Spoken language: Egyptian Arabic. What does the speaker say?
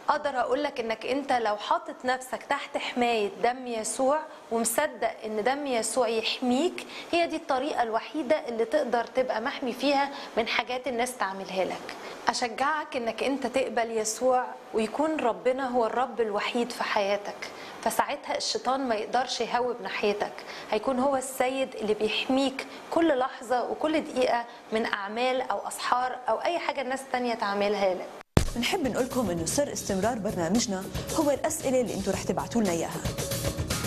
اقدر اقول لك انك انت لو حاطط نفسك تحت حمايه دم يسوع ومصدق ان دم يسوع يحميك هي دي الطريقه الوحيده اللي تقدر تبقى محمي فيها من حاجات الناس تعملها لك اشجعك انك انت تقبل يسوع ويكون ربنا هو الرب الوحيد في حياتك فساعتها الشيطان ما يقدرش يهوب ناحيتك هيكون هو السيد اللي بيحميك كل لحظه وكل دقيقه من اعمال او اسحار او اي حاجه الناس تانية تعملها لك بنحب نقول لكم انه سر استمرار برنامجنا هو الاسئله اللي انتم رح تبعتوا لنا اياها